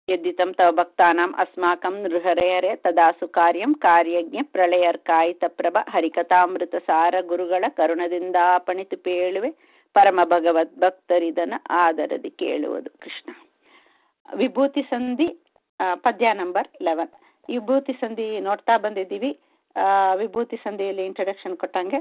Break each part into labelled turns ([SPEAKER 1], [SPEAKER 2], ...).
[SPEAKER 1] ಯದ್ದಿತಂ ತವ ಭಕ್ತಾನಾಂ ಅಸ್ಮಾಕಂ ನೃಹರೆಯರೆ ತದಾಸು ಕಾರ್ಯಂ ಕಾರ್ಯಜ್ಞ ಪ್ರಳಯರ್ಕಾಯಿತ ಪ್ರಭ ಹರಿಕಥಾಮೃತ ಸಾರ ಗುರುಗಳ ಕರುಣದಿಂದ ಪಣಿತು ಪೇಳುವೆ ಪರಮ ಭಗವದ್ ಭಕ್ತರಿದನ ಆದರದಿ ಕೇಳುವುದು ಕೃಷ್ಣ ವಿಭೂತಿ ಸಂಧಿ ಆ, ಪದ್ಯ ನಂಬರ್ ಲೆವೆನ್ ವಿಭೂತಿ ಸಂಧಿ ನೋಡ್ತಾ ಬಂದಿದ್ದೀವಿ ಆ, ವಿಭೂತಿ ಸಂಧಿಯಲ್ಲಿ ಇಂಟ್ರಡಕ್ಷನ್ ಕೊಟ್ಟಂಗೆ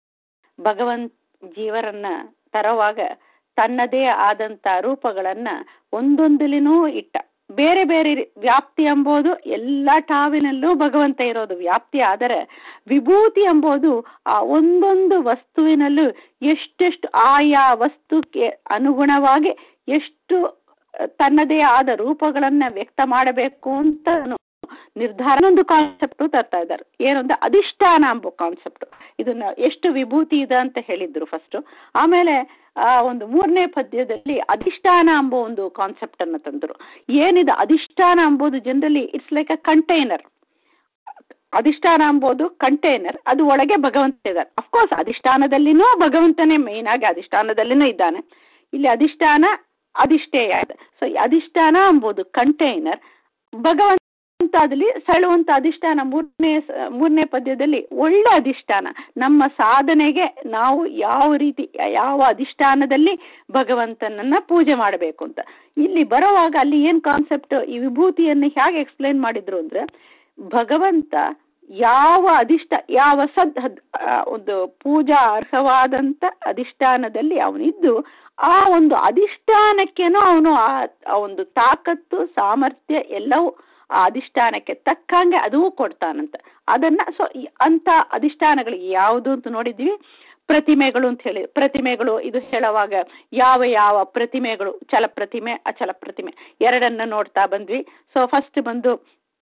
[SPEAKER 1] ಭಗವಂತ ಜೀವರನ್ನ ತರುವಾಗ ತನ್ನದೇ ಆದಂತ ರೂಪಗಳನ್ನ ಒಂದೊಂದಲಿನೂ ಇಟ್ಟ ಬೇರೆ ಬೇರೆ ರೀ- ವ್ಯಾಪ್ತಿ ಎಂಬುದು ಎಲ್ಲ ಟಾವಿನಲ್ಲೂ ಭಗವಂತ ಇರೋದು ವ್ಯಾಪ್ತಿ ಆದರೆ ವಿಭೂತಿ ಎಂಬುದು ಆ ಒಂದೊಂದು ವಸ್ತುವಿನಲ್ಲೂ ಎಷ್ಟೆಷ್ಟು ಆಯಾ ವಸ್ತುಕ್ಕೆ ಅನುಗುಣವಾಗಿ ಎಷ್ಟು ತನ್ನದೇ ಆದ ರೂಪಗಳನ್ನ ವ್ಯಕ್ತ ಮಾಡಬೇಕು ಅಂತ ನಿರ್ಧಾರ ಒಂದು ಕಾನ್ಸೆಪ್ಟ್ ತರ್ತಾ ಇದ್ದಾರೆ ಏನಂದ್ರೆ ಅಧಿಷ್ಠಾನ ಎಂಬ ಕಾನ್ಸೆಪ್ಟ್ ಇದನ್ನ ಎಷ್ಟು ವಿಭೂತಿ ಇದೆ ಅಂತ ಹೇಳಿದ್ರು ಫಸ್ಟ್ ಆಮೇಲೆ ಆ ಒಂದು ಮೂರನೇ ಪದ್ಯದಲ್ಲಿ ಅಧಿಷ್ಠಾನ ಎಂಬ ಒಂದು ಕಾನ್ಸೆಪ್ಟ್ ಅನ್ನ ತಂದರು ಏನಿದೆ ಅಧಿಷ್ಠಾನ ಎಂಬುದು generally it's like a container ಅಧಿಷ್ಠಾನ ಎಂಬುದು ಕಂಟೈನರ್ ಅದು ಒಳಗೆ ಭಗವಂತ ಇದ್ದಾರೆ ಅಫ್ಕೋರ್ಸ್ ಅಧಿಷ್ಠಾನದಲ್ಲಿನೂ ಭಗವಂತನೇ ಮೇನ್ ಆಗಿ ಅಧಿಷ್ಠಾನದಲ್ಲಿನೂ ಇದ್ದಾನೆ ಇಲ್ಲಿ ಅಧಿಷ್ಠಾನ ಅಧಿಷ್ಠೇಯ ಇದೆ ಸೊ ಅಧಿಷ್ಠಾನ ಎಂಬುದು ಕಂಟೈನರ್ ಭಗವಂತ ಅದಲ್ಲಿ ಸೆಳುವಂತ ಅಧಿಷ್ಠಾನ ಮೂರನೇ ಮೂರನೇ ಪದ್ಯದಲ್ಲಿ ಒಳ್ಳೆ ಅಧಿಷ್ಠಾನ ನಮ್ಮ ಸಾಧನೆಗೆ ನಾವು ಯಾವ ರೀತಿ ಯಾವ ಅಧಿಷ್ಠಾನದಲ್ಲಿ ಭಗವಂತನನ್ನ ಪೂಜೆ ಮಾಡಬೇಕು ಅಂತ ಇಲ್ಲಿ ಬರುವಾಗ ಅಲ್ಲಿ ಏನ್ ಕಾನ್ಸೆಪ್ಟ್ ಈ ವಿಭೂತಿಯನ್ನು ಹೇಗೆ ಎಕ್ಸ್ಪ್ಲೈನ್ ಮಾಡಿದ್ರು ಅಂದ್ರೆ ಭಗವಂತ ಯಾವ ಅಧಿಷ್ಠ ಯಾವ ಸದ್ ಹದ್- ಆ ಒಂದು ಪೂಜಾ ಅರ್ಹವಾದಂತ ಅಧಿಷ್ಠಾನದಲ್ಲಿ ಅವನಿದ್ದು ಆ ಒಂದು ಅಧಿಷ್ಠಾನಕ್ಕೇನೋ ಅವನು ಆ ಆ ಒಂದು ತಾಕತ್ತು ಸಾಮರ್ಥ್ಯ ಎಲ್ಲವೂ ಆ ಅಧಿಷ್ಠಾನಕ್ಕೆ ತಕ್ಕಂಗೆ ಅದೂ ಕೊಡ್ತಾನಂತ ಅದನ್ನ ಸೊ ಅಂತ ಅಧಿಷ್ಠಾನಗಳಿಗೆ ಯಾವುದು ಅಂತ ನೋಡಿದ್ವಿ ಪ್ರತಿಮೆಗಳು ಅಂತ ಹೇಳಿ ಪ್ರತಿಮೆಗಳು ಇದು ಹೇಳುವಾಗ ಯಾವ ಯಾವ ಪ್ರತಿಮೆಗಳು ಚಲ ಪ್ರತಿಮೆ ಅಚಲ ಪ್ರತಿಮೆ ಎರಡನ್ನ ನೋಡ್ತಾ ಬಂದ್ವಿ ಸೊ ಫಸ್ಟ್ ಬಂದು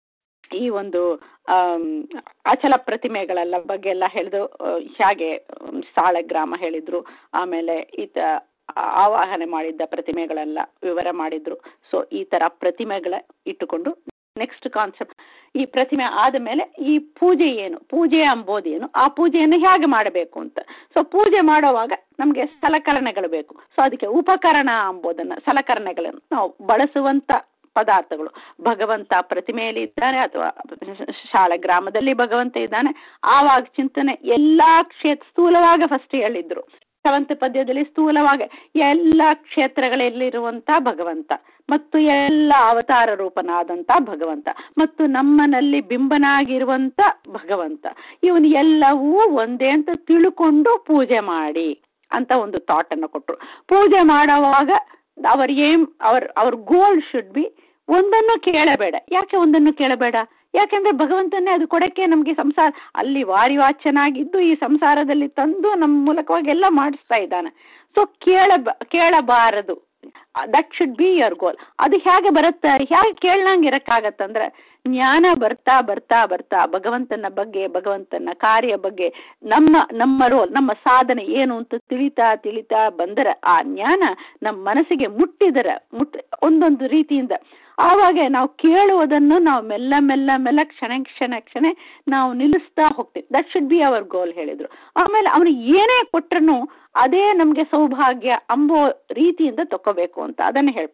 [SPEAKER 1] ಈ ಒಂದು ಆಮ್, ಅಚಲ ಪ್ರತಿಮೆಗಳೆಲ್ಲ ಬಗ್ಗೆ ಎಲ್ಲ ಹೇಳಿದು ಹೇಗೆ ಆಮ್, ಸಾಳಗ್ರಾಮ ಹೇಳಿದ್ರು ಆಮೇಲೆ ಈತ ಆವಾಹನೆ ಮಾಡಿದ್ದ ಪ್ರತಿಮೆಗಳೆಲ್ಲ ವಿವರ ಮಾಡಿದ್ರು ಸೊ ಈ ತರ ಪ್ರತಿಮೆಗಳ ಇಟ್ಟುಕೊಂಡು ನೆಕ್ಸ್ಟ್ ಕಾನ್ಸೆಪ್ಟ್ ಈ ಪ್ರತಿಮೆ ಆದ ಮೇಲೆ ಈ ಪೂಜೆ ಏನು ಪೂಜೆ ಅಂಬೋದೇನು ಆ ಪೂಜೆಯನ್ನು ಹೇಗೆ ಮಾಡಬೇಕು ಅಂತ ಸೊ ಪೂಜೆ ಮಾಡುವಾಗ ನಮಗೆ ಸಲಕರಣೆಗಳು ಬೇಕು ಸೊ ಅದಕ್ಕೆ ಉಪಕರಣ ಅಂಬೋದನ್ನ ಸಲಕರಣೆಗಳನ್ನು ನಾವು ಬಳಸುವಂತ ಪದಾರ್ಥಗಳು ಭಗವಂತ ಪ್ರತಿಮೆಯಲ್ಲಿ ಇದ್ದಾನೆ ಅಥವಾ ಶಾಲೆ ಗ್ರಾಮದಲ್ಲಿ ಭಗವಂತ ಇದ್ದಾನೆ ಆವಾಗ ಚಿಂತನೆ ಎಲ್ಲಾ ಕ್ಷೇತ್ರ ಸ್ಥೂಲವಾಗಿ ಫಸ್ಟ್ ಹೇಳಿದ್ರು ಸೆವೆಂತ್ ಪದ್ಯದಲ್ಲಿ ಸ್ಥೂಲವಾಗಿ ಎಲ್ಲ ಕ್ಷೇತ್ರಗಳಲ್ಲಿರುವಂತ ಭಗವಂತ ಮತ್ತು ಎಲ್ಲ ಅವತಾರ ರೂಪನಾದಂತ ಭಗವಂತ ಮತ್ತು ನಮ್ಮನಲ್ಲಿ ಬಿಂಬನಾಗಿರುವಂತ ಭಗವಂತ ಇವನು ಎಲ್ಲವೂ ಒಂದೇ ಅಂತ ತಿಳ್ಕೊಂಡು ಪೂಜೆ ಮಾಡಿ ಅಂತ ಒಂದು ಥಾಟ್ ಅನ್ನು ಕೊಟ್ರು ಪೂಜೆ ಮಾಡುವಾಗ ಅವರ್ ಏಮ್ ಅವರ್ ಅವ್ರ ಗೋಲ್ ಶುಡ್ ಬಿ ಒಂದನ್ನು ಕೇಳಬೇಡ ಯಾಕೆ ಒಂದನ್ನು ಕೇಳಬೇಡ ಯಾಕೆಂದ್ರೆ ಭಗವಂತನೇ ಅದು ಕೊಡಕ್ಕೆ ನಮ್ಗೆ ಸಂಸಾರ ಅಲ್ಲಿ ವಾರಿವಾಚನಾಗಿದ್ದು ಈ ಸಂಸಾರದಲ್ಲಿ ತಂದು ನಮ್ಮ ಮೂಲಕವಾಗಿ ಎಲ್ಲ ಮಾಡಿಸ್ತಾ ಇದ್ದಾನೆ ಸೊ ಕೇಳ ಕೇಳಬಾರದು that should be your goal ಅದು ಹೇಗೆ ಬರುತ್ತೆ ಹೇಗೆ ಕೇಳಂಗೆ ಇರಕ್ಕಾಗತ್ತಂದ್ರೆ ಜ್ಞಾನ ಬರ್ತಾ ಬರ್ತಾ ಬರ್ತಾ ಭಗವಂತನ ಬಗ್ಗೆ ಭಗವಂತನ ಕಾರ್ಯ ಬಗ್ಗೆ ನಮ್ಮ ನಮ್ಮ ರೋಲ್ ನಮ್ಮ ಸಾಧನೆ ಏನು ಅಂತ ತಿಳಿತಾ ತಿಳಿತಾ ಬಂದರೆ ಆ ಜ್ಞಾನ ನಮ್ಮ ಮನಸ್ಸಿಗೆ ಮುಟ್ಟಿದರೆ ಮುಟ್ ಒಂದೊಂದು ರೀತಿಯಿಂದ ಆವಾಗ ನಾವು ಕೇಳುವುದನ್ನು ನಾವು ಮೆಲ್ಲ ಮೆಲ್ಲ ಮೆಲ್ಲ ಕ್ಷಣ ಕ್ಷಣ ಕ್ಷಣ ನಾವು ನಿಲ್ಲಿಸ್ತಾ ಹೋಗ್ತೀವಿ that should be our goal ಹೇಳಿದ್ರು ಆಮೇಲೆ ಅವನು ಏನೇ ಕೊಟ್ರು ಅದೇ ನಮ್ಗೆ ಸೌಭಾಗ್ಯ ಅಂಬೋ ರೀತಿಯಿಂದ ತಕೋಬೇಕು ಅಂತ ಅದನ್ನ ಹೇಳಿ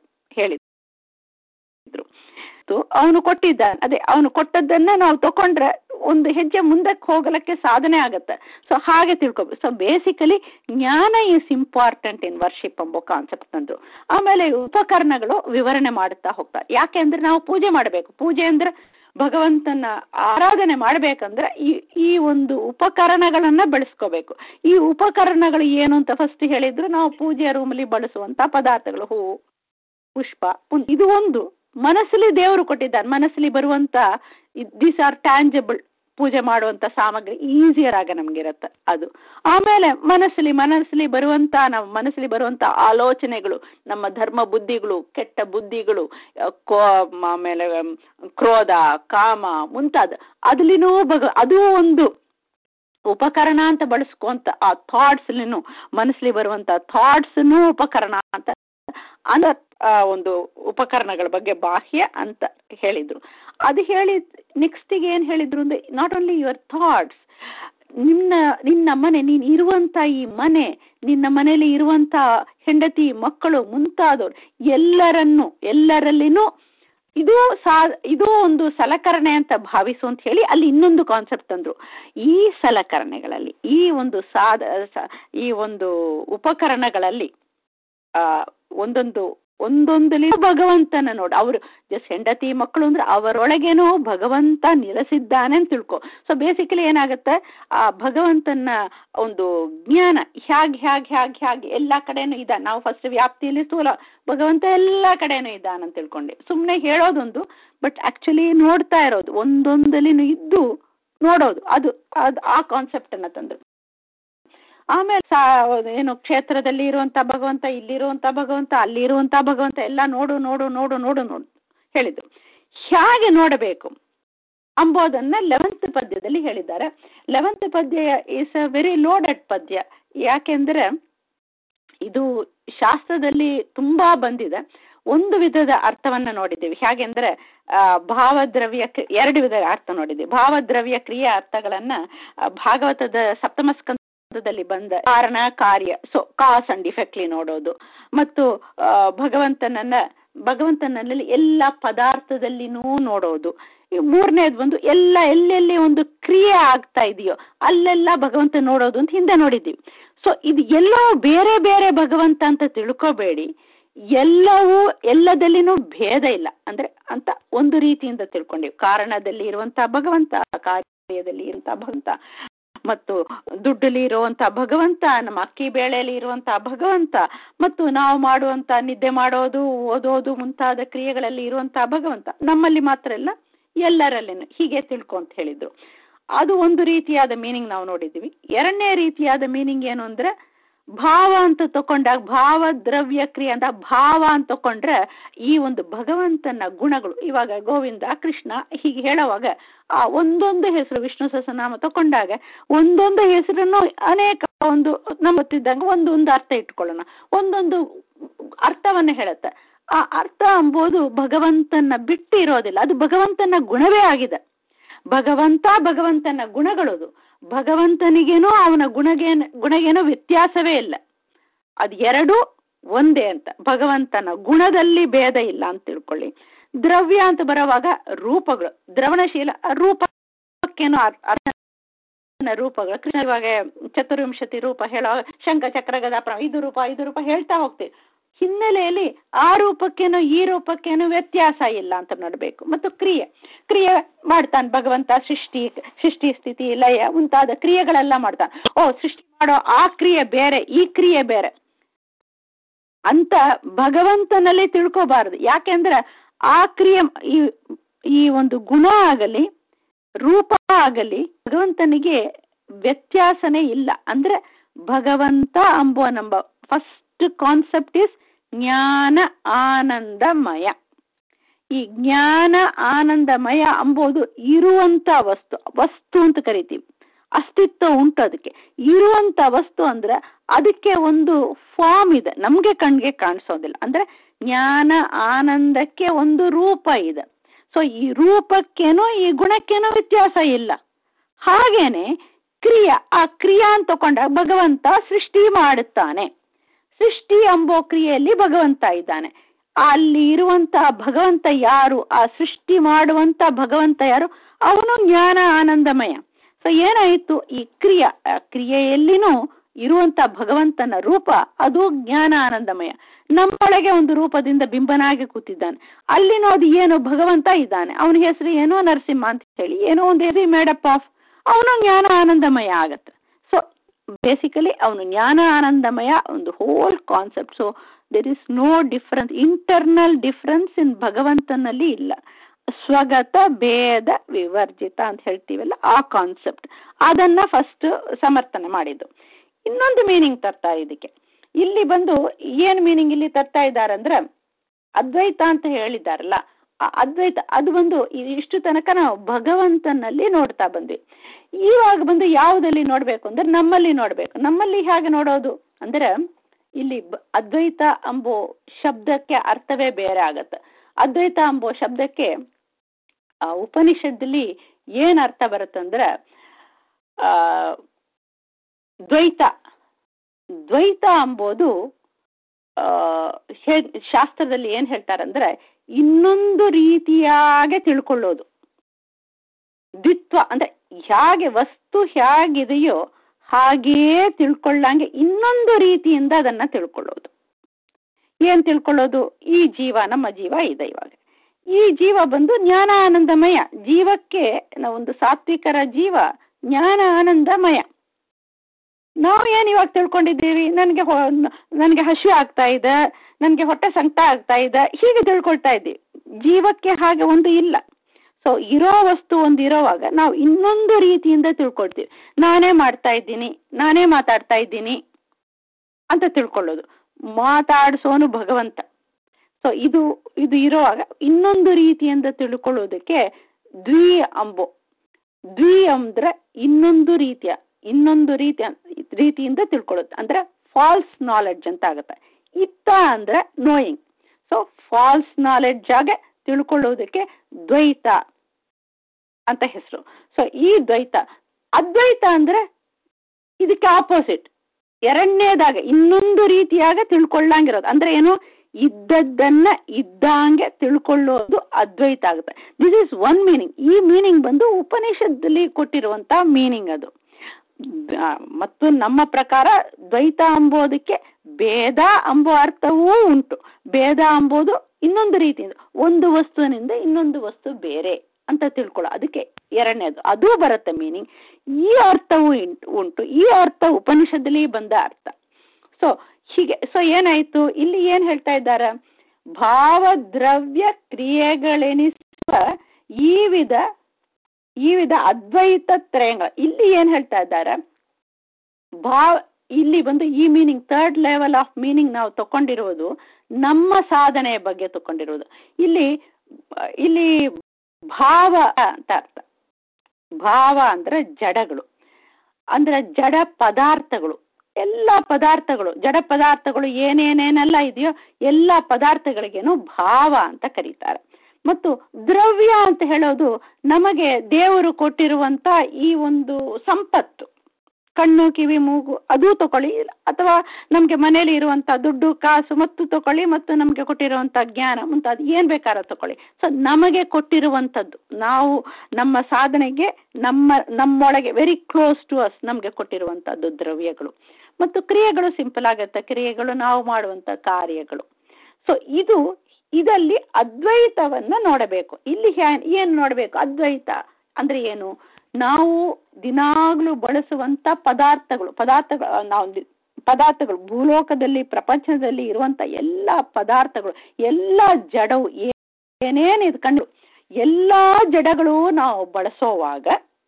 [SPEAKER 1] ಹೇಳಿದ್ರು ಅವನು ಕೊಟ್ಟಿದ್ದಾನೆ ಅದೇ ಅವನು ಕೊಟ್ಟದ್ದನ್ನ ನಾವು ತಕೊಂಡ್ರೆ ಒಂದು ಹೆಜ್ಜೆ ಮುಂದಕ್ಕೆ ಹೋಗಲಿಕ್ಕೆ ಸಾಧನೆ ಆಗತ್ತೆ ಸೊ ಹಾಗೆ ತಿಳ್ಕೊಬೇಕು ಸೊ ಬೇಸಿಕಲಿ ಜ್ಞಾನ ಈಸ್ ಇಂಪಾರ್ಟೆಂಟ್ ಇನ್ ವರ್ಷಿಪ್ ಎಂಬ ಕಾನ್ಸೆಪ್ಟ್ ತಂದ್ರು ಆಮೇಲೆ ಉಪಕರಣಗಳು ವಿವರಣೆ ಮಾಡುತ್ತಾ ಹೋಗ್ತಾರೆ ಯಾಕೆ ಅಂದ್ರೆ ನಾವು ಪೂಜೆ ಮಾಡಬೇಕು ಪೂಜೆ ಅಂದ್ರೆ ಭಗವಂತನ ಆರಾಧನೆ ಮಾಡ್ಬೇಕಂದ್ರೆ ಈ ಈ ಒಂದು ಉಪಕರಣಗಳನ್ನ ಬೆಳೆಸ್ಕೋಬೇಕು ಈ ಉಪಕರಣಗಳು ಏನು ಅಂತ ಫಸ್ಟ್ ಹೇಳಿದ್ರು ನಾವು ಪೂಜೆ ರೂಮಲ್ಲಿ ಬಳಸುವಂತ ಪದಾರ್ಥಗಳು ಹೂವು ಪುಷ್ಪ ಪುನ್- ಇದು ಒಂದು ಮನಸ್ಸಲ್ಲಿ ದೇವರು ಕೊಟ್ಟಿದ್ದಾರೆ ಮನಸ್ಸಲ್ಲಿ ಬರುವಂತ ದೀಸ್ ಆರ್ ಟ್ಯಾಂಜಬಲ್ ಪೂಜೆ ಮಾಡುವಂತ ಸಾಮಗ್ರಿ ಈಸಿಯರ್ ಆಗ ನಮ್ಗಿರತ್ತೆ ಅದು ಆಮೇಲೆ ಮನಸ್ಸಲ್ಲಿ ಮನಸ್ಸಲ್ಲಿ ಬರುವಂತ ನಮ್ಮ ಮನಸ್ಸಲ್ಲಿ ಬರುವಂತ ಆಲೋಚನೆಗಳು ನಮ್ಮ ಧರ್ಮ ಬುದ್ಧಿಗಳು ಕೆಟ್ಟ ಬುದ್ಧಿಗಳು ಆ, ಕೋ ಆಮೇಲೆ ಮ್, ಕ್ರೋಧ ಕಾಮ ಮುಂತಾದ ಅದ್ಲಿನೂ ಭಗ ಅದು ಒಂದು ಉಪಕರಣ ಅಂತ ಬಳಸ್ಕೊಂತ ಆ ಥಾಟ್ಸ್ ಮನಸ್ಸಲ್ಲಿ ಬರುವಂತ ಥಾಟ್ಸ್ ಉಪಕರಣ ಅಂತ ಅಂದ ಆ, ಒಂದು ಉಪಕರಣಗಳ ಬಗ್ಗೆ ಬಾಹ್ಯ ಅಂತ ಹೇಳಿದ್ರು ಅದು ಹೇಳಿ ನೆಕ್ಸ್ಟಿಗೆ ಏನ್ ಹೇಳಿದ್ರು ಅಂದ್ರೆ ನಾಟ್ ಓನ್ಲಿ ಯುವರ್ ಥಾಟ್ಸ್ ನಿನ್ನ ನಿನ್ನ ಮನೆ ನೀನ್ ಇರುವಂತ ಈ ಮನೆ ನಿನ್ನ ಮನೆಯಲ್ಲಿ ಇರುವಂತ ಹೆಂಡತಿ ಮಕ್ಕಳು ಮುಂತಾದವರು ಎಲ್ಲರನ್ನು ಎಲ್ಲರಲ್ಲಿನೂ ಇದು ಸಾ ಇದು ಒಂದು ಸಲಕರಣೆ ಅಂತ ಭಾವಿಸು ಅಂತ ಹೇಳಿ ಅಲ್ಲಿ ಇನ್ನೊಂದು ಕಾನ್ಸೆಪ್ಟ್ ತಂದ್ರು ಈ ಸಲಕರಣೆಗಳಲ್ಲಿ ಈ ಒಂದು ಸಾಧ ಈ ಒಂದು ಉಪಕರಣಗಳಲ್ಲಿ ಆ ಒಂದೊಂದು ಒಂದೊಂದಲ್ಲಿ ಭಗವಂತನ ನೋಡು ಅವರು ಜಸ್ಟ್ ಹೆಂಡತಿ ಮಕ್ಕಳು ಅಂದ್ರೆ ಅವರೊಳಗೇನೋ ಭಗವಂತ ನೆಲೆಸಿದ್ದಾನೆ ಅಂತ ತಿಳ್ಕೊ ಸೊ ಬೇಸಿಕಲಿ ಏನಾಗುತ್ತೆ ಆ ಭಗವಂತನ ಒಂದು ಜ್ಞಾನ ಹ್ಯಾಗ್ ಹ್ಯಾಗ್ ಹ್ಯಾಗ್ ಹ್ಯಾಗ್ ಎಲ್ಲ ಕಡೆನೂ ಇದ್ದಾನೆ ನಾವು ಫಸ್ಟ್ ವ್ಯಾಪ್ತಿಯಲ್ಲಿ ಸ್ಥೂಲ ಭಗವಂತ ಎಲ್ಲ ಕಡೆನೂ ಇದ್ದಾನೆ ಅಂತ ತಿಳ್ಕೊಂಡೆ ಸುಮ್ಮನೆ ಹೇಳೋದೊಂದು ಬಟ್ ಆಕ್ಚುಲಿ ನೋಡ್ತಾ ಇರೋದು ಒಂದೊಂದಲ್ಲಿನೂ ಇದ್ದು ನೋಡೋದು ಅದು ಅದು ಆ ಕಾನ್ಸೆಪ್ಟ್ ಅನ್ನ ತಂದ್ರು ಆಮೇಲೆ ಸಾ ಏನು ಕ್ಷೇತ್ರದಲ್ಲಿ ಇರುವಂತ ಭಗವಂತ ಇಲ್ಲಿರುವಂತ ಭಗವಂತ ಅಲ್ಲಿರುವಂತ ಭಗವಂತ ಎಲ್ಲ ನೋಡು ನೋಡು ನೋಡು ನೋಡು ನೋಡು ಹೇಳಿದ್ರು ಹೇಗೆ ನೋಡಬೇಕು ಅಂಬೋದನ್ನ ಲೆವೆಂತ್ ಪದ್ಯದಲ್ಲಿ ಹೇಳಿದ್ದಾರೆ ಲೆವೆಂತ್ ಪದ್ಯ ಇಸ್ ಅ ವೆರಿ ಲೋಡೆಡ್ ಪದ್ಯ ಯಾಕೆಂದ್ರೆ ಇದು ಶಾಸ್ತ್ರದಲ್ಲಿ ತುಂಬಾ ಬಂದಿದೆ ಒಂದು ವಿಧದ ಅರ್ಥವನ್ನ ನೋಡಿದ್ದೀವಿ ಹೇಗೆಂದ್ರೆ ಭಾವದ್ರವ್ಯ ಎರಡು ವಿಧದ ಅರ್ಥ ನೋಡಿದ್ದೀವಿ ಭಾವದ್ರವ್ಯ ಕ್ರಿಯೆ ಅರ್ಥಗಳನ್ನ ಭಾಗವತದ ಸಪ್ತಮ ಸ್ಕಂದದಲ್ಲಿ ಬಂದ ಕಾರಣ ಕಾರ್ಯ ಸೊ ಕಾಸ್ ಅಂಡ್ ಇಫೆಕ್ಟ್ಲಿ ನೋಡೋದು ಮತ್ತು ಭಗವಂತನನ್ನ ಭಗವಂತನಲ್ಲಿ ಎಲ್ಲ ಪದಾರ್ಥದಲ್ಲಿನೂ ನೋಡೋದು ಮೂರನೇದು ಒಂದು ಎಲ್ಲ ಎಲ್ಲೆಲ್ಲಿ ಒಂದು ಕ್ರಿಯೆ ಆಗ್ತಾ ಇದೆಯೋ ಅಲ್ಲೆಲ್ಲ ಭಗವಂತ ನೋಡೋದು ಅಂತ ಹಿಂದೆ ನೋಡಿದ್ದೀವಿ ಸೊ ಇದು ಎಲ್ಲೋ ಬೇರೆ ಬೇರೆ ಭಗವಂತ ಅಂತ ತಿಳ್ಕೋಬೇಡಿ ಎಲ್ಲವೂ ಎಲ್ಲದಲ್ಲಿನೂ ಭೇದ ಇಲ್ಲ ಅಂದ್ರೆ ಅಂತ ಒಂದು ರೀತಿಯಿಂದ ತಿಳ್ಕೊಂಡಿವಿ ಕಾರಣದಲ್ಲಿ ಇರುವಂತಹ ಭಗವಂತ ಕಾರ್ಯದಲ್ಲಿ ಇರುವಂತಹ ಭಗವಂತ ಮತ್ತು ದುಡ್ಡಲ್ಲಿ ಇರುವಂತ ಭಗವಂತ ನಮ್ಮ ಅಕ್ಕಿ ಬೇಳೆಯಲ್ಲಿ ಇರುವಂತಹ ಭಗವಂತ ಮತ್ತು ನಾವು ಮಾಡುವಂತ ನಿದ್ದೆ ಮಾಡೋದು ಓದೋದು ಮುಂತಾದ ಕ್ರಿಯೆಗಳಲ್ಲಿ ಇರುವಂತಹ ಭಗವಂತ ನಮ್ಮಲ್ಲಿ ಮಾತ್ರ ಇಲ್ಲ ಎಲ್ಲರಲ್ಲೇನು ಹೀಗೆ ತಿಳ್ಕೊ ಅಂತ ಹೇಳಿದ್ರು ಅದು ಒಂದು ರೀತಿಯಾದ ಮೀನಿಂಗ್ ನಾವು ನೋಡಿದ್ದೀವಿ ಎರಡನೇ ರೀತಿಯಾದ ಮೀನಿಂಗ್ ಏನು ಅಂದ್ರೆ ಭಾವ ಅಂತ ತಕೊಂಡಾಗ ಭಾವ ದ್ರವ್ಯ ಕ್ರಿಯೆ ಅಂತ ಭಾವ ಅಂತ ತಕೊಂಡ್ರೆ ಈ ಒಂದು ಭಗವಂತನ ಗುಣಗಳು ಇವಾಗ ಗೋವಿಂದ ಕೃಷ್ಣ ಹೀಗೆ ಹೇಳುವಾಗ ಆ ಒಂದೊಂದು ಹೆಸರು ವಿಷ್ಣು ಸಹಸ್ರನಾಮ ತಕೊಂಡಾಗ ಒಂದೊಂದು ಹೆಸರನ್ನು ಅನೇಕ ಒಂದು ನಮ್ಮ ಗೊತ್ತಿದ್ದಂಗೆ ಒಂದೊಂದು ಅರ್ಥ ಇಟ್ಕೊಳ್ಳೋಣ ಒಂದೊಂದು ಅರ್ಥವನ್ನು ಹೇಳುತ್ತೆ ಆ ಅರ್ಥ ಎಂಬುದು ಭಗವಂತನ ಬಿಟ್ಟು ಇರೋದಿಲ್ಲ ಅದು ಭಗವಂತನ ಗುಣವೇ ಆಗಿದೆ ಭಗವಂತ ಭಗವಂತನ ಗುಣಗಳದು ಭಗವಂತನಿಗೇನೋ ಅವನ ಗುಣಗೇನ ಗುಣಗೇನೋ ವ್ಯತ್ಯಾಸವೇ ಇಲ್ಲ ಅದು ಎರಡು ಒಂದೇ ಅಂತ ಭಗವಂತನ ಗುಣದಲ್ಲಿ ಭೇದ ಇಲ್ಲ ಅಂತ ತಿಳ್ಕೊಳ್ಳಿ ದ್ರವ್ಯ ಅಂತ ಬರೋವಾಗ ರೂಪಗಳು ದ್ರವಣಶೀಲ ರೂಪಕ್ಕೇನೋ ರೂಪಗಳು ಕೃಷ್ಣ ಇವಾಗ ಚತುರ್ವಿಂಶತಿ ರೂಪ ಹೇಳೋ ಶಂಖ ಚಕ್ರ ಗದಾ ಇದು ರೂಪ ಇದು ರೂಪ ಹೇಳ್ತಾ ಹೋಗ್ತೀವಿ ಹಿನ್ನೆಲೆಯಲ್ಲಿ ಆ ರೂಪಕ್ಕೇನೋ ಈ ರೂಪಕ್ಕೇನೋ ವ್ಯತ್ಯಾಸ ಇಲ್ಲ ಅಂತ ನೋಡಬೇಕು ಮತ್ತು ಕ್ರಿಯೆ ಕ್ರಿಯೆ ಮಾಡ್ತಾನೆ ಭಗವಂತ ಸೃಷ್ಟಿ ಸೃಷ್ಟಿ ಸ್ಥಿತಿ ಲಯ ಮುಂತಾದ ಕ್ರಿಯೆಗಳೆಲ್ಲ ಮಾಡ್ತಾನೆ ಓ ಸೃಷ್ಟಿ ಮಾಡೋ ಆ ಕ್ರಿಯೆ ಬೇರೆ ಈ ಕ್ರಿಯೆ ಬೇರೆ ಅಂತ ಭಗವಂತನಲ್ಲಿ ತಿಳ್ಕೋಬಾರದು ಯಾಕೆಂದ್ರೆ ಆ ಕ್ರಿಯೆ ಈ ಈ ಒಂದು ಗುಣ ಆಗಲಿ ರೂಪ ಆಗಲಿ ಭಗವಂತನಿಗೆ ವ್ಯತ್ಯಾಸನೇ ಇಲ್ಲ ಅಂದ್ರೆ ಭಗವಂತ ಅಂಬುವ ನಂಬ ಫಸ್ಟ್ ಕಾನ್ಸೆಪ್ಟ್ ಇಸ್ ಜ್ಞಾನ ಆನಂದಮಯ ಈ ಜ್ಞಾನ ಆನಂದಮಯ ಅಂಬೋದು ಇರುವಂತ ವಸ್ತು ವಸ್ತು ಅಂತ ಕರಿತೀವಿ ಅಸ್ತಿತ್ವ ಉಂಟು ಅದಕ್ಕೆ ಇರುವಂತ ವಸ್ತು ಅಂದ್ರೆ ಅದಕ್ಕೆ ಒಂದು ಫಾರ್ಮ್ ಇದೆ ನಮ್ಗೆ ಕಣ್ಗೆ ಕಾಣಿಸೋದಿಲ್ಲ ಅಂದ್ರೆ ಜ್ಞಾನ ಆನಂದಕ್ಕೆ ಒಂದು ರೂಪ ಇದೆ ಸೊ ಈ ರೂಪಕ್ಕೇನೋ ಈ ಗುಣಕ್ಕೇನೋ ವ್ಯತ್ಯಾಸ ಇಲ್ಲ ಹಾಗೇನೆ ಕ್ರಿಯಾ ಆ ಕ್ರಿಯಾ ಅಂತ ತಕೊಂಡಾಗ ಭಗವಂತ ಸೃಷ್ಟಿ ಮಾಡುತ್ತಾನೆ ಸೃಷ್ಟಿ ಎಂಬೋ ಕ್ರಿಯೆಯಲ್ಲಿ ಭಗವಂತ ಇದ್ದಾನೆ ಅಲ್ಲಿ ಇರುವಂತಹ ಭಗವಂತ ಯಾರು ಆ ಸೃಷ್ಟಿ ಮಾಡುವಂತ ಭಗವಂತ ಯಾರು ಅವನು ಜ್ಞಾನ ಆನಂದಮಯ ಸೊ ಏನಾಯಿತು ಈ ಕ್ರಿಯಾ ಕ್ರಿಯೆಯಲ್ಲಿನೂ ಇರುವಂತ ಭಗವಂತನ ರೂಪ ಅದು ಜ್ಞಾನ ಆನಂದಮಯ ನಮ್ಮೊಳಗೆ ಒಂದು ರೂಪದಿಂದ ಬಿಂಬನಾಗಿ ಕೂತಿದ್ದಾನೆ ಅಲ್ಲಿ ನೋಡಿ ಏನು ಭಗವಂತ ಇದ್ದಾನೆ ಅವನ ಹೆಸರು ಏನೋ ನರಸಿಂಹ ಅಂತ ಹೇಳಿ ಏನೋ ಒಂದು ಹೆಸರು ಮೇಡಪ್ ಆಫ್ ಅವನು ಜ್ಞಾನ ಆನಂದಮಯ ಆಗತ್ತೆ ಸೊ ಬೇಸಿಕಲಿ ಅವನು ಜ್ಞಾನ ಆನಂದಮಯ ಒಂದು whole concept so there is no difference internal difference in ಭಗವಂತನಲ್ಲಿ ಇಲ್ಲ ಸ್ವಗತ ಭೇದ ವಿವರ್ಜಿತ ಅಂತ ಹೇಳ್ತೀವಲ್ಲ ಆ ಕಾನ್ಸೆಪ್ಟ್ ಅದನ್ನ ಫಸ್ಟ್ ಸಮರ್ಥನೆ ಮಾಡಿದ್ದು ಇನ್ನೊಂದು ಮೀನಿಂಗ್ ತರ್ತಾ ಇದಕ್ಕೆ ಇಲ್ಲಿ ಬಂದು ಏನ್ ಮೀನಿಂಗ್ ಇಲ್ಲಿ ತರ್ತಾ ಇದ್ದಾರೆ ಅಂದ್ರೆ ಅದ್ವೈತ ಅಂತ ಹೇಳಿದಾರಲ್ಲ ಆ ಅದ್ವೈತ ಅದು ಬಂದು ಇಷ್ಟು ತನಕ ನಾವು ಭಗವಂತನಲ್ಲಿ ನೋಡ್ತಾ ಬಂದ್ವಿ ಇವಾಗ ಬಂದು ಯಾವುದಲ್ಲಿ ನೋಡ್ಬೇಕು ಅಂದ್ರೆ ನಮ್ಮಲ್ಲಿ ನೋಡ್ಬೇಕು ನಮ್ಮಲ್ಲಿ ಹೇಗೆ ನೋಡೋದು ಅಂದ್ರೆ ಇಲ್ಲಿ ಅದ್ವೈತ ಅಂಬೋ ಶಬ್ದಕ್ಕೆ ಅರ್ಥವೇ ಬೇರೆ ಆಗತ್ತೆ ಅದ್ವೈತ ಅಂಬೋ ಶಬ್ದಕ್ಕೆ ಆ ಉಪನಿಷತ್ತಲ್ಲಿ ಏನ್ ಅರ್ಥ ಬರುತ್ತಂದ್ರೆ ಆ ದ್ವೈತ ದ್ವೈತ ಅಂಬೋದು ಶಾಸ್ತ್ರದಲ್ಲಿ ಏನ್ ಹೇಳ್ತಾರಂದ್ರೆ ಇನ್ನೊಂದು ರೀತಿಯಾಗೆ ತಿಳ್ಕೊಳ್ಳೋದು ದ್ವಿತ್ವ ಅಂದ್ರೆ ಹೇಗೆ ವಸ್ತು ಹೇಗಿದೆಯೋ ಹಾಗೆಯೇ ತಿಳ್ಕೊಳ್ಳಂಗೆ ಇನ್ನೊಂದು ರೀತಿಯಿಂದ ಅದನ್ನ ತಿಳ್ಕೊಳ್ಳೋದು ಏನ್ ತಿಳ್ಕೊಳ್ಳೋದು ಈ ಜೀವ ನಮ್ಮ ಜೀವ ಇದೆ ಇವಾಗ ಈ ಜೀವ ಬಂದು ಜ್ಞಾನ ಆನಂದಮಯ ಜೀವಕ್ಕೆ ಒಂದು ಸಾತ್ವಿಕರ ಜೀವ ಜ್ಞಾನ ಆನಂದಮಯ ನಾವು ಏನ್ ಇವಾಗ ತಿಳ್ಕೊಂಡಿದ್ದೀವಿ ನನಗೆ ನನಗೆ ಹಸಿವು ಆಗ್ತಾ ಇದೆ ನನಗೆ ಹೊಟ್ಟೆ ಸಂಕಟ ಆಗ್ತಾ ಇದೆ ಹೀಗೆ ತಿಳ್ಕೊಳ್ತಾ ಇದ್ದೀವಿ ಜೀವಕ್ಕೆ ಹಾಗೆ ಒಂದು ಇಲ್ಲ ಸೊ ಇರೋ ವಸ್ತು ಒಂದು ಇರೋವಾಗ ನಾವು ಇನ್ನೊಂದು ರೀತಿಯಿಂದ ತಿಳ್ಕೊಳ್ತೀವಿ ನಾನೇ ಮಾಡ್ತಾ ಇದ್ದೀನಿ ನಾನೇ ಮಾತಾಡ್ತಾ ಇದ್ದೀನಿ ಅಂತ ತಿಳ್ಕೊಳ್ಳೋದು ಮಾತಾಡಿಸೋನು ಭಗವಂತ ಸೊ ಇದು ಇದು ಇರುವಾಗ ಇನ್ನೊಂದು ರೀತಿಯಿಂದ ತಿಳ್ಕೊಳ್ಳೋದಕ್ಕೆ ದ್ವಿ ಅಂಬೋ ದ್ವಿ ಅಂದ್ರೆ ಇನ್ನೊಂದು ರೀತಿಯ ಇನ್ನೊಂದು ರೀತಿಯ ರೀತಿಯಿಂದ ತಿಳ್ಕೊಳ್ಳೋದು ಅಂದ್ರೆ ಫಾಲ್ಸ್ ನಾಲೆಡ್ಜ್ ಅಂತ ಆಗುತ್ತೆ ಇತ್ತ ಅಂದ್ರೆ ನೋಯಿಂಗ್ ಸೊ ಫಾಲ್ಸ್ ನಾಲೆಡ್ಜ್ ಆಗೆ ತಿಳ್ಕೊಳ್ಳೋದಕ್ಕೆ ದ್ವೈತ ಅಂತ ಹೆಸರು ಸೊ ಈ ದ್ವೈತ ಅದ್ವೈತ ಅಂದ್ರೆ ಇದಕ್ಕೆ ಆಪೋಸಿಟ್ ಎರಡನೇದಾಗ ಇನ್ನೊಂದು ರೀತಿಯಾಗ ತಿಳ್ಕೊಳ್ಳಂಗಿರೋದು ಅಂದ್ರೆ ಏನು ಇದ್ದದ್ದನ್ನ ಇದ್ದಂಗೆ ತಿಳ್ಕೊಳ್ಳೋದು ಅದ್ವೈತ ಆಗುತ್ತೆ ದಿಸ್ ಇಸ್ ಒನ್ ಮೀನಿಂಗ್ ಈ ಮೀನಿಂಗ್ ಬಂದು ಉಪನಿಷತ್ತಲ್ಲಿ ಕೊಟ್ಟಿರುವಂತ ಮೀನಿಂಗ್ ಅದು ಮತ್ತು ನಮ್ಮ ಪ್ರಕಾರ ದ್ವೈತ ಅಂಬೋದಕ್ಕೆ ಭೇದ ಅಂಬೋ ಅರ್ಥವೂ ಉಂಟು ಭೇದ ಅಂಬೋದು ಇನ್ನೊಂದು ರೀತಿಯಿಂದ ಒಂದು ವಸ್ತುವಿನಿಂದ ಇನ್ನೊಂದು ವಸ್ತು ಬೇರೆ ಅಂತ ತಿಳ್ಕೊಳ್ಳೋ ಅದಕ್ಕೆ ಎರಡನೇದು ಅದು ಬರುತ್ತೆ ಮೀನಿಂಗ್ ಈ ಅರ್ಥವೂ ಉಂಟು ಈ ಅರ್ಥ ಉಪನಿಷತ್ತಲ್ಲಿ ಬಂದ ಅರ್ಥ ಸೊ ಹೀಗೆ ಸೊ ಏನಾಯ್ತು ಇಲ್ಲಿ ಏನ್ ಹೇಳ್ತಾ ಇದ್ದಾರೆ ಭಾವದ್ರವ್ಯ ಕ್ರಿಯೆಗಳೆನಿಸುವ ಈ ವಿಧ ಈ ವಿಧ ಅದ್ವೈತ ತ್ರಯಂಗ ಇಲ್ಲಿ ಏನ್ ಹೇಳ್ತಾ ಇದ್ದಾರೆ ಭಾವ ಇಲ್ಲಿ ಬಂದು ಈ meaning third level of meaning ನಾವು ತಕೊಂಡಿರೋದು ನಮ್ಮ ಸಾಧನೆಯ ಬಗ್ಗೆ ತಕೊಂಡಿರೋದು ಇಲ್ಲಿ ಇಲ್ಲಿ ಭಾವ ಅಂತ ಅರ್ಥ ಭಾವ ಅಂದ್ರೆ ಜಡಗಳು ಅಂದ್ರೆ ಜಡ ಪದಾರ್ಥಗಳು ಎಲ್ಲ ಪದಾರ್ಥಗಳು ಜಡ ಪದಾರ್ಥಗಳು ಏನೇನೇನೆಲ್ಲ ಇದೆಯೋ ಎಲ್ಲ ಪದಾರ್ಥಗಳಿಗೇನು ಭಾವ ಅಂತ ಕರೀತಾರೆ ಮತ್ತು ದ್ರವ್ಯ ಅಂತ ಹೇಳೋದು ನಮಗೆ ದೇವರು ಕೊಟ್ಟಿರುವಂತ ಈ ಒಂದು ಸಂಪತ್ತು ಕಣ್ಣು ಕಿವಿ ಮೂಗು ಅದು ತಗೊಳ್ಳಿ ಅಥವಾ ನಮಗೆ ಮನೇಲಿ ಇರುವಂತ ದುಡ್ಡು ಕಾಸು ಮತ್ತು ತಗೊಳ್ಳಿ ಮತ್ತು ನಮಗೆ ಕೊಟ್ಟಿರುವಂತ ಜ್ಞಾನ ಮುಂತಾದ ಏನ್ ಬೇಕಾದ್ರೂ ತಗೊಳ್ಳಿ ಸೊ ನಮಗೆ ಕೊಟ್ಟಿರುವಂಥದ್ದು ನಾವು ನಮ್ಮ ಸಾಧನೆಗೆ ನಮ್ಮ ನಮ್ಮೊಳಗೆ ವೆರಿ ಕ್ಲೋಸ್ ಟು ಅಸ್ ನಮಗೆ ಕೊಟ್ಟಿರುವಂತದ್ದು ದ್ರವ್ಯಗಳು ಮತ್ತು ಕ್ರಿಯೆಗಳು ಸಿಂಪಲ್ ಆಗುತ್ತೆ ಕ್ರಿಯೆಗಳು ನಾವು ಮಾಡುವಂತ ಕಾರ್ಯಗಳು ಸೊ ಇದು ಇದಲ್ಲಿ ಅದ್ವೈತವನ್ನ ನೋಡಬೇಕು ಇಲ್ಲಿ ಏನ್ ನೋಡಬೇಕು ಅದ್ವೈತ ಅಂದ್ರೆ ಏನು ನಾವು ದಿನಾಗ್ಲೂ ಬಳಸುವಂತ ಪದಾರ್ಥಗಳು ಪದಾರ್ಥಗಳು ನಾವು ಪದಾರ್ಥಗಳು ಭೂಲೋಕದಲ್ಲಿ ಪ್ರಪಂಚದಲ್ಲಿ ಇರುವಂತ ಎಲ್ಲ ಪದಾರ್ಥಗಳು ಎಲ್ಲ ಜಡವು ಏನೇನು ಇದು ಕಂಡು ಎಲ್ಲಾ ಜಡಗಳು ನಾವು ಬಳಸೋವಾಗ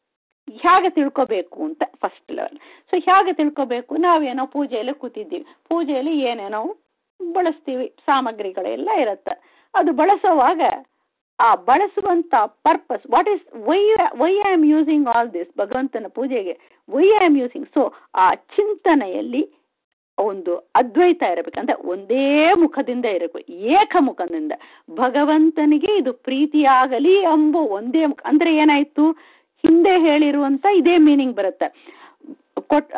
[SPEAKER 1] ಹೇಗೆ ತಿಳ್ಕೋಬೇಕು ಅಂತ ಫಸ್ಟ್ ಲೆವೆಲ್ ಸೊ ಹೇಗೆ ತಿಳ್ಕೋಬೇಕು ನಾವೇನೋ ಪೂಜೆಯಲ್ಲಿ ಕೂತಿದ್ದೀವಿ ಪೂಜೆಯಲ್ಲಿ ಏನೇನೋ ಬಳಸ್ತೀವಿ ಸಾಮಗ್ರಿಗಳೆಲ್ಲ ಇರುತ್ತೆ ಅದು ಬಳಸೋವಾಗ ಆ ಬಳಸುವಂತ purpose what is why why I am using all this ಭಗವಂತನ ಪೂಜೆಗೆ why I am using so ಆ ಚಿಂತನೆಯಲ್ಲಿ ಒಂದು ಅದ್ವೈತ ಇರಬೇಕು ಅಂದ್ರೆ ಒಂದೇ ಮುಖದಿಂದ ಇರಬೇಕು ಏಕಮುಖದಿಂದ ಭಗವಂತನಿಗೆ ಇದು ಪ್ರೀತಿಯಾಗಲಿ ಎಂಬ ಒಂದೇ ಮುಖ ಅಂದ್ರೆ ಏನಾಯ್ತು ಹಿಂದೆ ಹೇಳಿರುವಂತ ಇದೇ ಮೀನಿಂಗ್ ಬರುತ್ತೆ ಕೊಟ್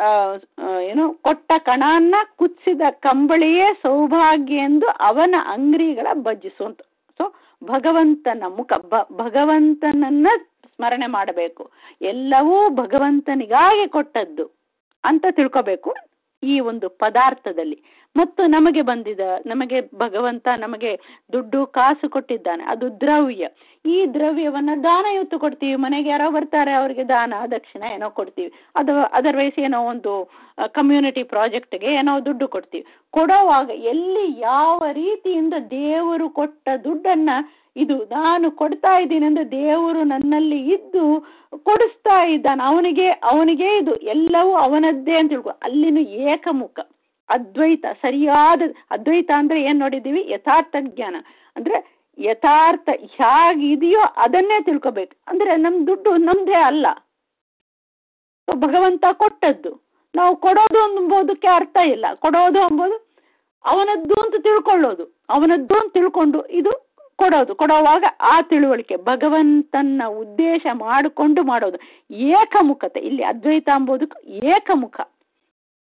[SPEAKER 1] ಏನು ಕೊಟ್ಟ ಕಣಾನ್ನ ಕುಚ್ಚಿದ ಕಂಬಳಿಯೇ ಸೌಭಾಗ್ಯ ಎಂದು ಅವನ ಅಂಗ್ರಿಗಳ ಭಜಿಸುವಂತ ಸೊ ಭಗವಂತನ ಮುಖ ಭಗವಂತನನ್ನ ಸ್ಮರಣೆ ಮಾಡಬೇಕು ಎಲ್ಲವೂ ಭಗವಂತನಿಗಾಗಿ ಕೊಟ್ಟದ್ದು ಅಂತ ತಿಳ್ಕೋಬೇಕು ಈ ಒಂದು ಪದಾರ್ಥದಲ್ಲಿ ಮತ್ತು ನಮಗೆ ಬಂದಿದ ನಮಗೆ ಭಗವಂತ ನಮಗೆ ದುಡ್ಡು ಕಾಸು ಕೊಟ್ಟಿದ್ದಾನೆ ಅದು ದ್ರವ್ಯ ಈ ದ್ರವ್ಯವನ್ನ ದಾನ ಇವತ್ತು ಕೊಡ್ತೀವಿ ಮನೆಗೆ ಯಾರೋ ಬರ್ತಾರೆ ಅವರಿಗೆ ದಾನ ದಕ್ಷಿಣ ಏನೋ ಕೊಡ್ತೀವಿ ಅದು ಅದರ್ವೈಸ್ ಏನೋ ಒಂದು ಕಮ್ಯುನಿಟಿ ಪ್ರಾಜೆಕ್ಟ್ಗೆ ಏನೋ ದುಡ್ಡು ಕೊಡ್ತೀವಿ ಕೊಡೋವಾಗ ಎಲ್ಲಿ ಯಾವ ರೀತಿಯಿಂದ ದೇವರು ಕೊಟ್ಟ ದುಡ್ಡನ್ನ ಇದು ನಾನು ಕೊಡ್ತಾ ಇದ್ದೀನಿ ಅಂದ್ರೆ ದೇವರು ನನ್ನಲ್ಲಿ ಇದ್ದು ಕೊಡಿಸ್ತಾ ಇದ್ದಾನೆ ಅವನಿಗೆ ಅವನಿಗೆ ಇದು ಎಲ್ಲವೂ ಅವನದ್ದೇ ಅಂತ ತಿಳ್ಕೊ ಅಲ್ಲಿನ ಏಕಮುಖ ಅದ್ವೈತ ಸರಿಯಾದ ಅದ್ವೈತ ಅಂದ್ರೆ ಏನ್ ನೋಡಿದೀವಿ ಯಥಾರ್ಥ ಜ್ಞಾನ ಅಂದ್ರೆ ಯಥಾರ್ಥ ಹೇಗಿದೆಯೋ ಅದನ್ನೇ ತಿಳ್ಕೊಬೇಕು ಅಂದ್ರೆ ನಮ್ ದುಡ್ಡು ನಮ್ದೇ ಅಲ್ಲ ಭಗವಂತ ಕೊಟ್ಟದ್ದು ನಾವು ಕೊಡೋದು ಎಂಬುದಕ್ಕೆ ಅರ್ಥ ಇಲ್ಲ ಕೊಡೋದು ಎಂಬುದು ಅವನದ್ದು ಅಂತ ತಿಳ್ಕೊಳ್ಳೋದು ಅವನದ್ದು ಅಂತ ತಿಳ್ಕೊಂಡು ಇದು ಕೊಡೋದು ಕೊಡೋವಾಗ ಆ ತಿಳುವಳಿಕೆ ಭಗವಂತನ ಉದ್ದೇಶ ಮಾಡಿಕೊಂಡು ಮಾಡೋದು ಏಕಮುಖತೆ ಇಲ್ಲಿ ಅದ್ವೈತ ಎಂಬುದಕ್ಕೆ ಏಕಮುಖ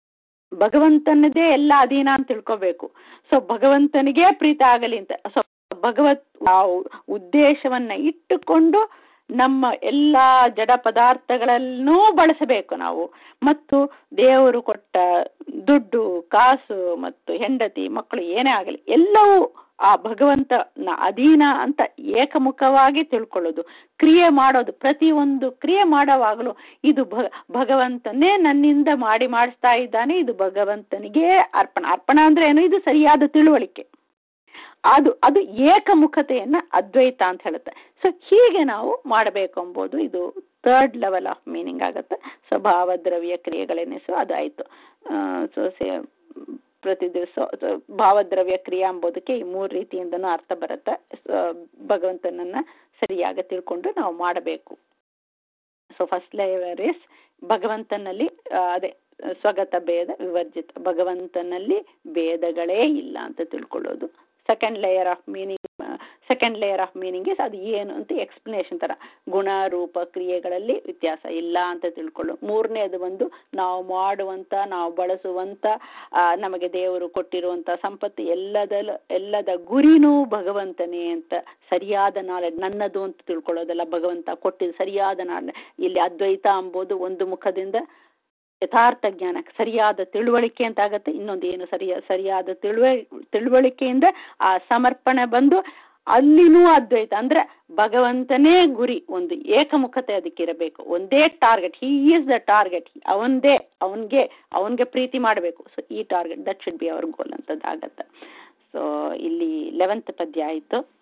[SPEAKER 1] ಭಗವಂತನದೇ ಎಲ್ಲ ಅಧೀನ ಅಂತ ತಿಳ್ಕೋಬೇಕು ಸೊ ಭಗವಂತನಿಗೆ ಪ್ರೀತ ಆಗಲಿ ಅಂತ ಸೊ ಭಗವತ್ ಆ ಉದ್ದೇಶವನ್ನ ಇಟ್ಟುಕೊಂಡು ನಮ್ಮ ಎಲ್ಲ ಜಡ ಪದಾರ್ಥಗಳನ್ನೂ ಬಳಸಬೇಕು ನಾವು ಮತ್ತು ದೇವರು ಕೊಟ್ಟ ದುಡ್ಡು ಕಾಸು ಮತ್ತು ಹೆಂಡತಿ ಮಕ್ಕಳು ಏನೇ ಆಗಲಿ ಎಲ್ಲವೂ ಆ ಭಗವಂತನ ಅಧೀನ ಅಂತ ಏಕಮುಖವಾಗಿ ತಿಳ್ಕೊಳ್ಳೋದು ಕ್ರಿಯೆ ಮಾಡೋದು ಪ್ರತಿಯೊಂದು ಕ್ರಿಯೆ ಮಾಡೋವಾಗಲೂ ಇದು ಭ ಭಗವಂತನೇ ನನ್ನಿಂದ ಮಾಡಿ ಮಾಡಿಸ್ತಾ ಇದ್ದಾನೆ ಇದು ಭಗವಂತನಿಗೆ ಅರ್ಪಣ ಅರ್ಪಣ ಅಂದ್ರೆ ಏನು ಇದು ಸರಿಯಾದ ತಿಳುವಳಿಕೆ ಅದು ಅದು ಏಕಮುಖತೆಯನ್ನ ಅದ್ವೈತ ಅಂತ ಹೇಳುತ್ತೆ ಸೊ ಹೀಗೆ ನಾವು ಮಾಡಬೇಕು ಎಂಬುದು ಇದು ಥರ್ಡ್ ಲೆವೆಲ್ ಆಫ್ ಮೀನಿಂಗ್ ಆಗುತ್ತೆ ಸೊ ಭಾವದ್ರವ್ಯ ಕ್ರಿಯೆಗಳೆನಿಸು ಅದಾಯ್ತು ಸೊ ಸೇ ಪ್ರತಿ ದಿವಸ ಭಾವದ್ರವ್ಯ ಕ್ರಿಯೆ ಎಂಬುದಕ್ಕೆ ಈ ಮೂರು ರೀತಿಯಿಂದನೂ ಅರ್ಥ ಬರುತ್ತೆ ಭಗವಂತನನ್ನ ಸರಿಯಾಗಿ ತಿಳ್ಕೊಂಡು ನಾವು ಮಾಡಬೇಕು ಸೊ ಫಸ್ಟ್ ಲೇಯರ್ ಇಸ್ ಭಗವಂತನಲ್ಲಿ ಅದೇ ಸ್ವಗತ ಭೇದ ವಿವರ್ಜಿತ ಭಗವಂತನಲ್ಲಿ ಭೇದಗಳೇ ಇಲ್ಲ ಅಂತ ತಿಳ್ಕೊಳ್ಳೋದು second layer of meaning second layer of meaning is ಅದು ಏನು ಅಂತ ಎಕ್ಸ್ಪ್ಲನೇಷನ್ ತರ ಗುಣ ರೂಪ ಕ್ರಿಯೆಗಳಲ್ಲಿ ವ್ಯತ್ಯಾಸ ಇಲ್ಲ ಅಂತ ತಿಳ್ಕೊಳ್ಳು ಮೂರನೇದು ಒಂದು ನಾವು ಮಾಡುವಂತ ನಾವು ಬಳಸುವಂತ ನಮಗೆ ದೇವರು ಕೊಟ್ಟಿರುವಂತ ಸಂಪತ್ತು ಎಲ್ಲದಲ್ಲ ಎಲ್ಲದ ಗುರಿನೂ ಭಗವಂತನೇ ಅಂತ ಸರಿಯಾದ ನಾಲೆಡ್ ನನ್ನದು ಅಂತ ತಿಳ್ಕೊಳ್ಳೋದಲ್ಲ ಭಗವಂತ ಕೊಟ್ಟಿದ್ದು ಸರಿಯಾದ ನಾಳೆ ಇಲ್ಲಿ ಅದ್ವೈತ ಎಂಬುದು ಒಂದು ಮುಖದಿಂದ ಯಥಾರ್ಥ ಜ್ಞಾನ ಸರಿಯಾದ ತಿಳುವಳಿಕೆ ಅಂತ ಆಗತ್ತೆ ಇನ್ನೊಂದು ಏನು ಸರಿಯ ಸರಿಯಾದ ತಿಳುವ ತಿಳುವಳಿಕೆಯಿಂದ ಆ ಸಮರ್ಪಣೆ ಬಂದು ಅಲ್ಲಿನೂ ಅದ್ವೈತ ಅಂದ್ರೆ ಭಗವಂತನೇ ಗುರಿ ಒಂದು ಏಕಮುಖತೆ ಅದಕ್ಕಿರಬೇಕು ಒಂದೇ target he is the target ಅವನದೇ ಅವನ್ಗೆ ಅವನ್ಗೆ ಪ್ರೀತಿ ಮಾಡಬೇಕು ಸೊ ಈ target that should be our goal ಅಂತದ್ದಾಗತ್ತೆ ಸೊ ಇಲ್ಲಿ ಲೆವೆಂತ್ ಪದ್ಯ ಆಯಿತು